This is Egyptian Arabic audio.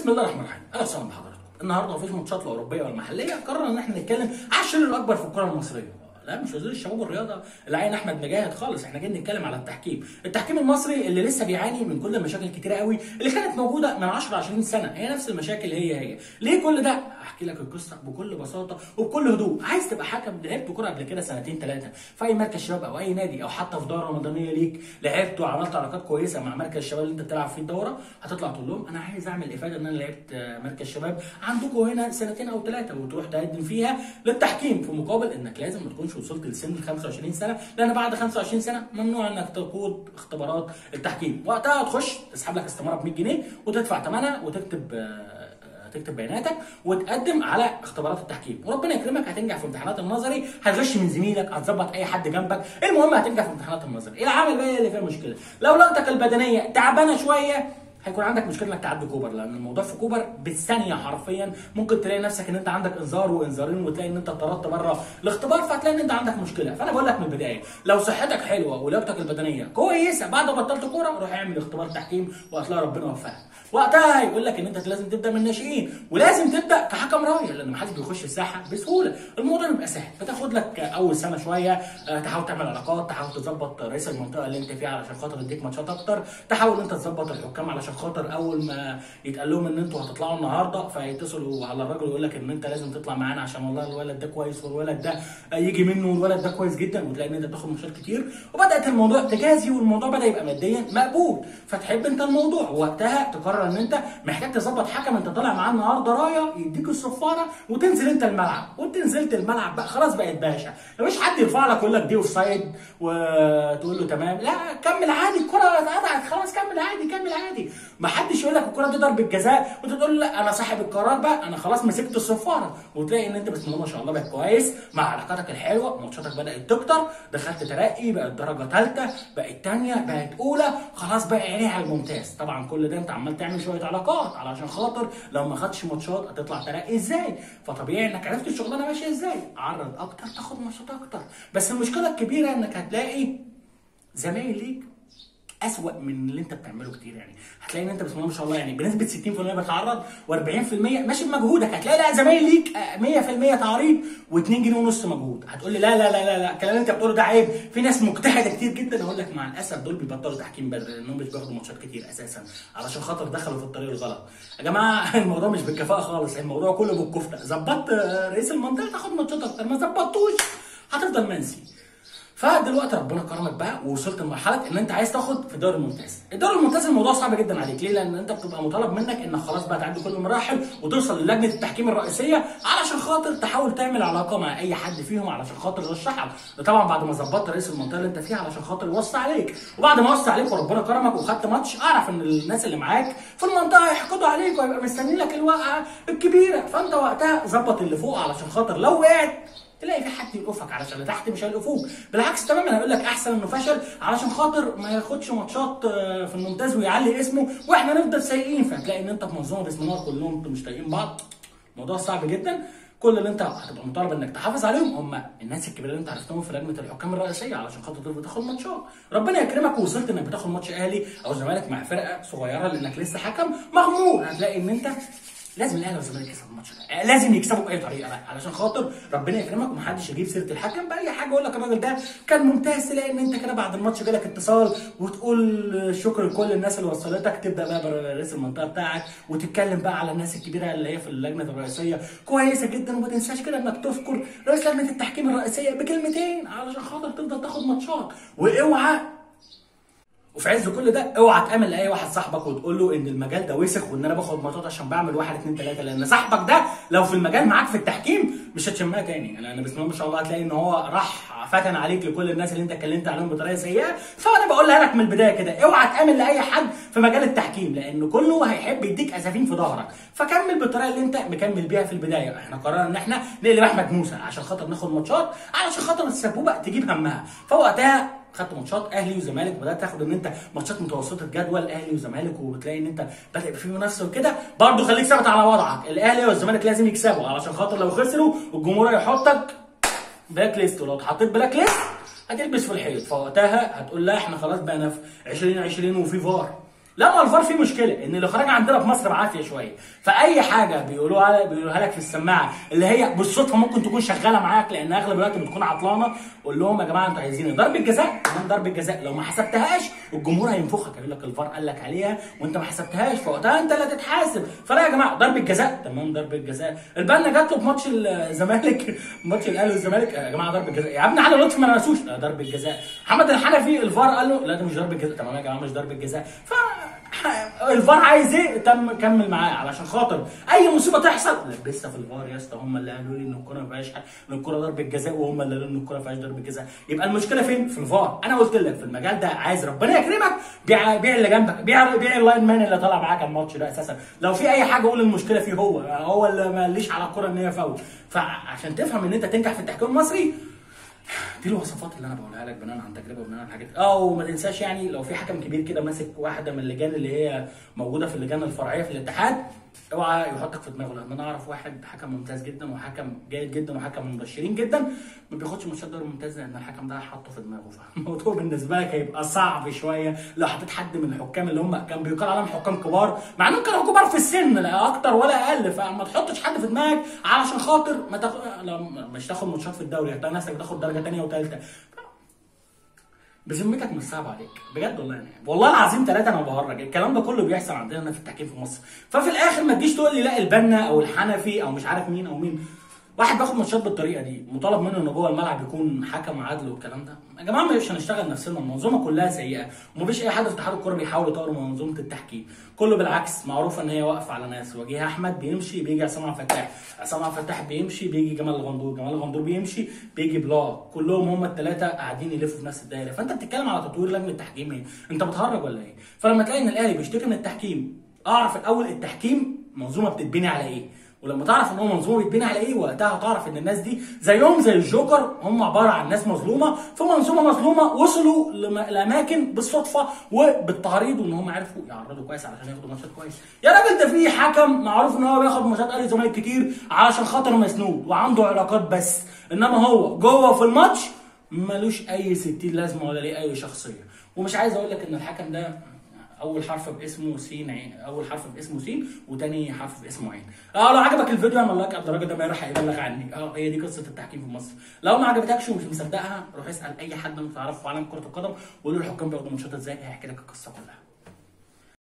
بسم الله الرحمن الرحيم اهلا وسهلا بحضراتكم النهارده مفيش ماتشات لا اوروبيه ولا محليه قررنا ان احنا نتكلم على الشر الاكبر في الكره المصريه لا مش وزير الشباب والرياضه العين احمد مجاهد خالص احنا جايين نتكلم على التحكيم التحكيم المصري اللي لسه بيعاني من كل المشاكل الكتيره قوي اللي كانت موجوده من 10 20 سنه هي نفس المشاكل هي هي ليه كل ده احكي لك القصه بكل بساطه وبكل هدوء عايز تبقى حكم لعبت كوره قبل كده سنتين ثلاثه في اي مركز شباب او اي نادي او حتى في دوره رمضانيه ليك لعبت وعملت علاقات كويسه مع مركز الشباب اللي انت بتلعب فيه الدوره هتطلع تقول لهم انا عايز اعمل افاده ان انا لعبت مركز شباب عندكم هنا سنتين او ثلاثه وتروح تقدم فيها للتحكيم في مقابل انك لازم ما تكونش وصلت لسن ال 25 سنه لان بعد 25 سنه ممنوع انك تقود اختبارات التحكيم وقتها تخش تسحب لك استماره ب 100 جنيه وتدفع ثمنها وتكتب تكتب بياناتك وتقدم على اختبارات التحكيم وربنا يكرمك هتنجح في امتحانات النظري هتغش من زميلك هتظبط اي حد جنبك المهم هتنجح في امتحانات النظري العامل بقى اللي فيها مشكله لو لقطك البدنيه تعبانه شويه هيكون عندك مشكله انك تعدي كوبر لان الموضوع في كوبر بالثانيه حرفيا ممكن تلاقي نفسك ان انت عندك انذار وانذارين وتلاقي ان انت طردت بره الاختبار فهتلاقي ان انت عندك مشكله فانا بقول لك من البدايه لو صحتك حلوه ولياقتك البدنيه كويسه بعد ما بطلت كوره روح اعمل اختبار تحكيم وهتلاقي ربنا يوفقك وقتها هيقول لك ان انت لازم تبدا من الناشئين ولازم تبدا كحكم رايه لان محدش بيخش الساحه بسهوله الموضوع بيبقى سهل بتاخد لك اول سنه شويه تحاول تعمل علاقات تحاول تظبط رئيس المنطقه اللي انت فيها علشان خاطر يديك ماتشات اكتر تحاول انت تظبط الحكام علشان خاطر اول ما يتقال لهم ان انتوا هتطلعوا النهارده فيتصلوا على الراجل ويقول لك ان انت لازم تطلع معانا عشان والله الولد ده كويس والولد ده يجي منه والولد ده كويس جدا وتلاقي ان انت بتاخد ماتشات كتير وبدات الموضوع تجازي والموضوع بدا يبقى ماديا مقبول فتحب انت الموضوع ووقتها تقرر ان انت محتاج تظبط حكم انت طالع معاه النهارده رايه يديك الصفاره وتنزل انت الملعب وانت نزلت الملعب بقى خلاص بقت باشا مفيش حد يرفع لك يقول لك دي اوف سايد وتقول له تمام لا كمل عادي الكره اتقطعت خلاص كمل عادي كمل عادي ما حدش يقول لك الكره دي ضربه جزاء وانت تقول له لا انا صاحب القرار بقى انا خلاص مسكت الصفاره وتلاقي ان انت بسم الله ما شاء الله بقت كويس مع علاقاتك الحلوه ماتشاتك بدات تكتر دخلت ترقي بقت درجه ثالثه بقت ثانيه بقت اولى خلاص بقى عينيها على الممتاز طبعا كل ده انت عمال تعمل شويه علاقات علشان خاطر لو ما خدتش ماتشات هتطلع ترقي ازاي فطبيعي انك عرفت الشغلانه ماشيه ازاي عرض اكتر تاخد ماتشات اكتر بس المشكله الكبيره انك هتلاقي زمايل ليك اسوأ من اللي انت بتعمله كتير يعني هتلاقي ان انت بسم الله ما شاء الله يعني بنسبه 60% بتعرض و40% ماشي بمجهودك هتلاقي لا زمايل ليك 100% تعريض و2 جنيه ونص مجهود هتقول لي لا لا لا لا لا الكلام اللي انت بتقوله ده عيب في ناس مجتهده كتير جدا اقول لك مع الاسف دول بيبطلوا تحكيم بدري لانهم مش بياخدوا ماتشات كتير اساسا علشان خاطر دخلوا في الطريق الغلط يا جماعه الموضوع مش بالكفاءه خالص الموضوع كله بالكفته ظبطت رئيس المنطقه تاخد ماتشات اكتر ما ظبطتوش هتفضل منسي فدلوقتي ربنا كرمك بقى ووصلت لمرحله ان انت عايز تاخد في الدوري الممتاز الدوري الممتاز الموضوع صعب جدا عليك ليه لان انت بتبقى مطالب منك انك خلاص بقى تعدي كل المراحل وتوصل للجنه التحكيم الرئيسيه علشان خاطر تحاول تعمل علاقه مع اي حد فيهم علشان خاطر يرشحك ده طبعا بعد ما ظبطت رئيس المنطقه اللي انت فيها علشان خاطر يوصي عليك وبعد ما وصى عليك وربنا كرمك وخدت ماتش اعرف ان الناس اللي معاك في المنطقه هيحقدوا عليك وهيبقى مستنيين لك الوقعه الكبيره فانت وقتها ظبط اللي فوق علشان خاطر لو وقعت تلاقي في حد يوقفك علشان اللي تحت مش هيوقفوك بالعكس تماما هيقول لك احسن انه فشل علشان خاطر ما ياخدش ماتشات في الممتاز ويعلي اسمه واحنا نفضل سايقين فهتلاقي ان انت في منظومه بسم الله كلهم انتوا مش طايقين بعض موضوع صعب جدا كل اللي انت هتبقى مطالب انك تحافظ عليهم هم الناس الكبيره اللي انت عرفتهم في لجنه الحكام الرئيسيه علشان خاطر تقدر تاخد ماتشات ربنا يكرمك ووصلت انك بتاخد ماتش اهلي او زمالك مع فرقه صغيره لانك لسه حكم مغمور هتلاقي ان انت لازم الاهلي والزمالك يكسبوا الماتش ده لازم يكسبوا باي طريقه بقى علشان خاطر ربنا يكرمك ومحدش يجيب سيره الحكم باي حاجه يقول لك الراجل ده كان ممتاز تلاقي ان انت كده بعد الماتش جالك اتصال وتقول شكر لكل الناس اللي وصلتك تبدا بقى برئيس المنطقه بتاعك وتتكلم بقى على الناس الكبيره اللي هي في اللجنه الرئيسيه كويسه جدا وما تنساش كده انك تذكر رئيس لجنه التحكيم الرئيسيه بكلمتين علشان خاطر تفضل تاخد ماتشات واوعى وفي عز كل ده اوعى تامن لاي واحد صاحبك وتقول له ان المجال ده وسخ وان انا باخد ماتشات عشان بعمل واحد اثنين ثلاثه لان صاحبك ده لو في المجال معاك في التحكيم مش هتشمها تاني يعني انا بسم الله ما شاء الله هتلاقي ان هو راح فتن عليك لكل الناس اللي انت اتكلمت عليهم بطريقه سيئه فانا بقولها لك من البدايه كده اوعى تامن لاي حد في مجال التحكيم لان كله هيحب يديك اسفين في ظهرك فكمل بالطريقه اللي انت مكمل بيها في البدايه احنا قررنا ان احنا نقلب احمد موسى عشان خاطر ناخد ماتشات علشان خاطر السبوبه تجيب همها فوقتها خدت ماتشات اهلي وزمالك وبدات تاخد ان انت ماتشات متوسطه جدول اهلي وزمالك وبتلاقي ان انت بدا يبقى في منافسه وكده برضه خليك ثابت على وضعك الاهلي والزمالك لازم يكسبوا علشان خاطر لو خسروا الجمهور هيحطك بلاك ليست ولو اتحطيت بلاك ليست هتلبس في الحيط فوقتها هتقول لا احنا خلاص بقينا في 2020 وفي فار لا ما الفار فيه مشكله ان الاخراج عندنا في مصر بعافيه شويه فاي حاجه بيقولوها بيقولوها لك في السماعه اللي هي بالصدفه ممكن تكون شغاله معاك لان اغلب الوقت بتكون عطلانه قول لهم يا جماعه انتوا عايزين ضربه جزاء تمام ضربه جزاء لو ما حسبتهاش الجمهور هينفخك يقول لك الفار قال لك عليها وانت ما حسبتهاش فوقتها انت اللي هتتحاسب فلا يا جماعه ضربه جزاء تمام ضربه جزاء البنا جات له في ماتش الزمالك ماتش الاهلي والزمالك يا جماعه ضربه جزاء يا ابني علي لطفي ما نسوش ضربه جزاء محمد الحنفي الفار قال له لا ده مش ضربه جزاء تمام يا جماعه مش ضربه جزاء ف الفار عايز ايه تم كمل معاه علشان خاطر اي مصيبه تحصل لبسها في الفار يا اسطى هم اللي قالوا لي ان الكوره ما فيهاش ان الكوره ضربه جزاء وهم اللي قالوا ان الكوره ما فيهاش ضربه جزاء يبقى المشكله فين في الفار انا قلت لك في المجال ده عايز ربنا يكرمك بيع بيع اللي جنبك بيع بيع اللاين مان اللي طالع معاك الماتش ده اساسا لو في اي حاجه قول المشكله فيه هو هو اللي ما قاليش على الكوره ان هي فاول فعشان تفهم ان انت تنجح في التحكيم المصري دي الوصفات اللي انا بقولها لك بناء عن تجربه وبناء عن حاجات اه وما تنساش يعني لو في حكم كبير كده ماسك واحده من اللجان اللي هي موجوده في اللجان الفرعيه في الاتحاد اوعى يحطك في دماغه لان انا اعرف واحد حكم ممتاز جدا وحكم جيد جدا وحكم من المبشرين جدا ما بياخدش ماتشات دوري ممتاز لان الحكم ده حاطه في دماغه فالموضوع بالنسبه لك هيبقى صعب شويه لو حطيت حد من الحكام اللي هم كان بيقال عليهم حكام كبار مع انهم كانوا كبار في السن لا اكتر ولا اقل فما تحطش حد في دماغك علشان خاطر ما تاخد مش تاخد ماتشات في الدوري هتلاقي نفسك بتاخد درجه ثانيه وثالثه بذمتك مش صعب عليك بجد والله يعني والله العظيم ثلاثه انا بهرج الكلام ده كله بيحصل عندنا في التحكيم في مصر ففي الاخر ما تجيش تقول لي لا البنا او الحنفي او مش عارف مين او مين واحد بياخد ماتشات بالطريقه دي مطالب منه ان جوه الملعب يكون حكم عدل والكلام ده يا جماعه مش هنشتغل نفسنا المنظومه كلها سيئه ومفيش اي حد في اتحاد الكوره بيحاول يطور منظومه التحكيم كله بالعكس معروف ان هي واقفه على ناس وجيه احمد بيمشي بيجي عصام عبد الفتاح عصام عبد الفتاح بيمشي بيجي جمال الغندور جمال الغندور بيمشي بيجي بلا كلهم هم الثلاثه قاعدين يلفوا في نفس الدايره فانت بتتكلم على تطوير لجنه التحكيم ايه انت بتهرج ولا ايه فلما تلاقي ان الاهلي بيشتكي من التحكيم اعرف الاول التحكيم منظومه بتتبني على ايه ولما تعرف ان هو منظومه بيتبني على ايه وقتها هتعرف ان الناس دي زيهم زي الجوكر هم عباره عن ناس مظلومه في منظومه مظلومه وصلوا لاماكن بالصدفه وبالتعريض وان هم عرفوا يعرضوا كويس علشان ياخدوا ماتشات كويس يا راجل ده في حكم معروف ان هو بياخد ماتشات اهلي زمالك كتير علشان خاطر مسنود وعنده علاقات بس انما هو جوه في الماتش ملوش اي 60 لازمه ولا ليه اي شخصيه ومش عايز اقول لك ان الحكم ده اول حرف باسمه سين عين اول حرف باسمه سين وتاني حرف باسمه عين اه لو عجبك الفيديو اعمل لايك على الراجل ده ما يروح هيبلغ عني اه هي دي قصه التحكيم في مصر لو ما عجبتكش ومش مصدقها روح اسال اي حد انت تعرفه في عالم كره القدم وقول له الحكام بياخدوا ماتشات ازاي هيحكي لك القصه كلها